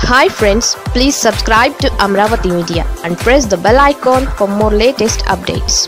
hi friends please subscribe to Amaravati media and press the bell icon for more latest updates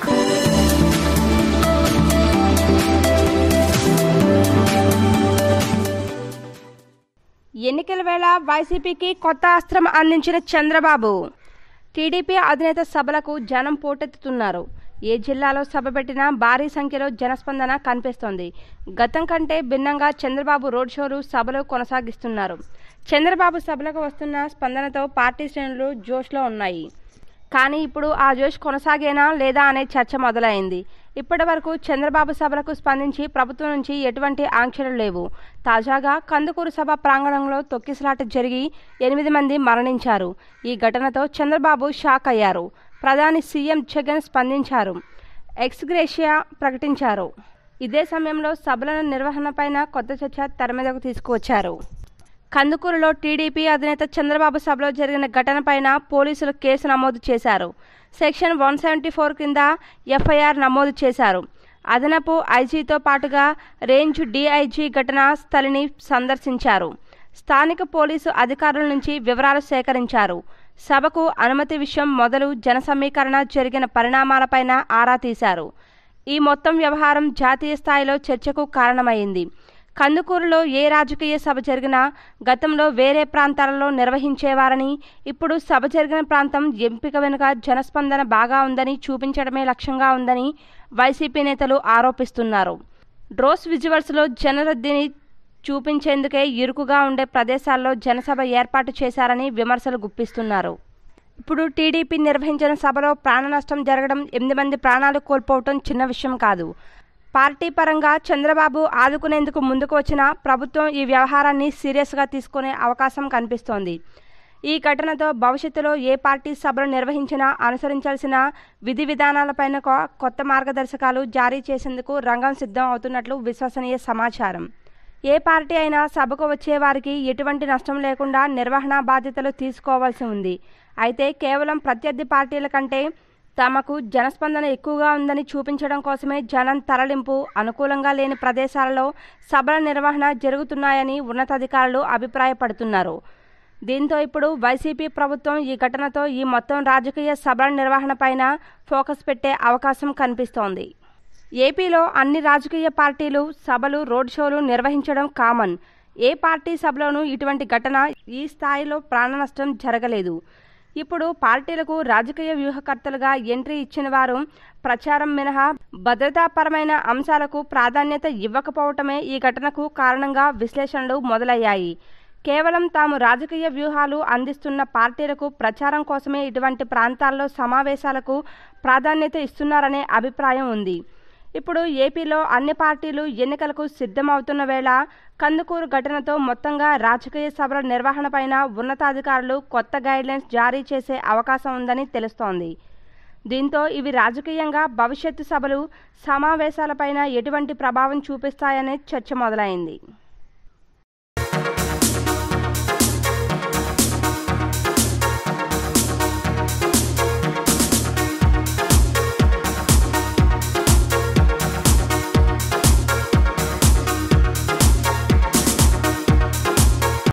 ఎన్నికల వేళ వైసీపీకి కొత్త అస్త్రం అందించిన చంద్రబాబు టీడీపీ అధినేత సభలకు జనం పోటెత్తుతున్నారు ఏ జిల్లాలో సభ పెట్టినా భారీ సంఖ్యలో జనస్పందన కనిపిస్తోంది గతం కంటే భిన్నంగా చంద్రబాబు రోడ్ షోలు సభలు కొనసాగిస్తున్నారు చంద్రబాబు సభలకు వస్తున్న స్పందనతో పార్టీ శ్రేణులు జోష్లో ఉన్నాయి కానీ ఇప్పుడు ఆ జోష్ కొనసాగేనా లేదా అనే చర్చ మొదలైంది ఇప్పటి వరకు చంద్రబాబు సభలకు స్పందించి ప్రభుత్వం నుంచి ఎటువంటి ఆంక్షలు లేవు తాజాగా కందుకూరు సభ ప్రాంగణంలో తొక్కిసలాట జరిగి ఎనిమిది మంది మరణించారు ఈ ఘటనతో చంద్రబాబు షాక్ అయ్యారు ప్రధాని సీఎం జగన్ స్పందించారు ఎక్స్గ్రేషియా ప్రకటించారు ఇదే సమయంలో సభల నిర్వహణపైన కొత్త చర్చ తెర మీదకు తీసుకువచ్చారు కందుకూరులో టీడీపీ అధినేత చంద్రబాబు సభలో జరిగిన ఘటనపైన పోలీసులు కేసు నమోదు చేశారు సెక్షన్ వన్ సెవెంటీ ఫోర్ కింద ఎఫ్ఐఆర్ నమోదు చేశారు అదనపు ఐజీతో పాటుగా రేంజ్ డీఐజీ ఘటనా స్థలిని సందర్శించారు స్థానిక పోలీసు అధికారుల నుంచి వివరాలు సేకరించారు సభకు అనుమతి విషయం మొదలు జన సమీకరణ జరిగిన పరిణామాలపైన ఆరా తీశారు ఈ మొత్తం వ్యవహారం జాతీయ స్థాయిలో చర్చకు కారణమైంది కందుకూరులో ఏ రాజకీయ సభ జరిగినా గతంలో వేరే ప్రాంతాలలో నిర్వహించేవారని ఇప్పుడు సభ జరిగిన ప్రాంతం ఎంపిక వెనుక జనస్పందన బాగా ఉందని చూపించడమే లక్ష్యంగా ఉందని వైసీపీ నేతలు ఆరోపిస్తున్నారు డ్రోస్ విజువల్స్లో జనరద్దీని చూపించేందుకే ఇరుకుగా ఉండే ప్రదేశాల్లో జనసభ ఏర్పాటు చేశారని విమర్శలు గుప్పిస్తున్నారు ఇప్పుడు టీడీపీ నిర్వహించిన సభలో ప్రాణ నష్టం జరగడం ఎనిమిది మంది ప్రాణాలు కోల్పోవటం చిన్న విషయం కాదు పార్టీ పరంగా చంద్రబాబు ఆదుకునేందుకు ముందుకు వచ్చిన ప్రభుత్వం ఈ వ్యవహారాన్ని సీరియస్గా తీసుకునే అవకాశం కనిపిస్తోంది ఈ ఘటనతో భవిష్యత్తులో ఏ పార్టీ సభలు నిర్వహించినా అనుసరించాల్సిన విధి విధానాలపైన కొ- కొత్త మార్గదర్శకాలు జారీ చేసేందుకు రంగం సిద్ధం అవుతున్నట్లు విశ్వసనీయ సమాచారం ఏ పార్టీ అయినా సభకు వచ్చే వారికి ఎటువంటి నష్టం లేకుండా నిర్వహణ బాధ్యతలు తీసుకోవాల్సి ఉంది అయితే కేవలం ప్రత్యర్థి పార్టీల కంటే తమకు జనస్పందన ఎక్కువగా ఉందని చూపించడం కోసమే జనం తరలింపు అనుకూలంగా లేని ప్రదేశాలలో సభల నిర్వహణ జరుగుతున్నాయని ఉన్నతాధికారులు అభిప్రాయపడుతున్నారు దీంతో ఇప్పుడు వైసీపీ ప్రభుత్వం ఈ ఘటనతో ఈ మొత్తం రాజకీయ సభల నిర్వహణపైన ఫోకస్ పెట్టే అవకాశం కనిపిస్తోంది ఏపీలో అన్ని రాజకీయ పార్టీలు సభలు రోడ్ షోలు నిర్వహించడం కామన్ ఏ పార్టీ సభలోనూ ఇటువంటి ఘటన ఈ స్థాయిలో ప్రాణ నష్టం జరగలేదు ఇప్పుడు పార్టీలకు రాజకీయ వ్యూహకర్తలుగా ఎంట్రీ ఇచ్చిన వారు ప్రచారం మినహా భద్రతాపరమైన అంశాలకు ప్రాధాన్యత ఇవ్వకపోవటమే ఈ ఘటనకు కారణంగా విశ్లేషణలు మొదలయ్యాయి కేవలం తాము రాజకీయ వ్యూహాలు అందిస్తున్న పార్టీలకు ప్రచారం కోసమే ఇటువంటి ప్రాంతాల్లో సమావేశాలకు ప్రాధాన్యత ఇస్తున్నారనే అభిప్రాయం ఉంది ఇప్పుడు ఏపీలో అన్ని పార్టీలు ఎన్నికలకు సిద్ధమవుతున్న వేళ కందుకూరు ఘటనతో మొత్తంగా రాజకీయ సభల నిర్వహణపైన ఉన్నతాధికారులు కొత్త గైడ్లైన్స్ జారీ చేసే అవకాశం ఉందని తెలుస్తోంది దీంతో ఇవి రాజకీయంగా భవిష్యత్తు సభలు సమావేశాలపైన ఎటువంటి ప్రభావం చూపిస్తాయనే చర్చ మొదలైంది